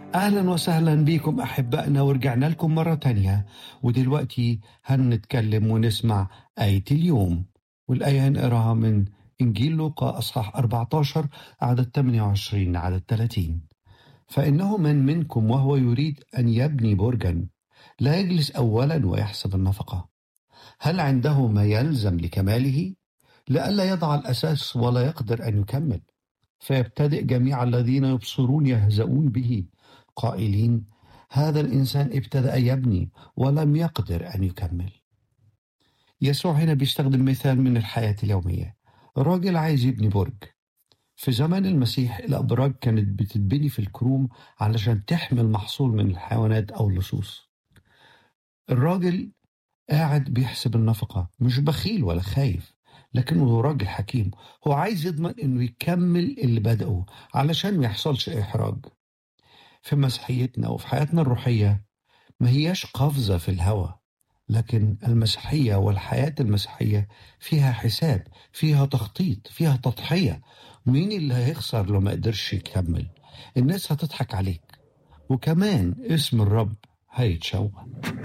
أهلا وسهلا بكم أحبائنا ورجعنا لكم مرة تانية ودلوقتي هنتكلم ونسمع آية اليوم والآية هنقراها من إنجيل لوقا أصحاح 14 عدد 28 عدد 30 فإنه من منكم وهو يريد أن يبني برجا لا يجلس أولا ويحسب النفقة هل عنده ما يلزم لكماله لئلا يضع الأساس ولا يقدر أن يكمل فيبتدئ جميع الذين يبصرون يهزؤون به قائلين هذا الإنسان ابتدأ يبني ولم يقدر أن يكمل يسوع هنا بيستخدم مثال من الحياة اليومية راجل عايز يبني برج في زمان المسيح الأبراج كانت بتتبني في الكروم علشان تحمي المحصول من الحيوانات أو اللصوص الراجل قاعد بيحسب النفقة مش بخيل ولا خايف لكنه راجل حكيم هو عايز يضمن انه يكمل اللي بدأه علشان ما يحصلش احراج في مسيحيتنا وفي حياتنا الروحية ما هياش قفزة في الهوى لكن المسيحية والحياة المسيحية فيها حساب فيها تخطيط فيها تضحية مين اللي هيخسر لو ما قدرش يكمل الناس هتضحك عليك وكمان اسم الرب هيتشوه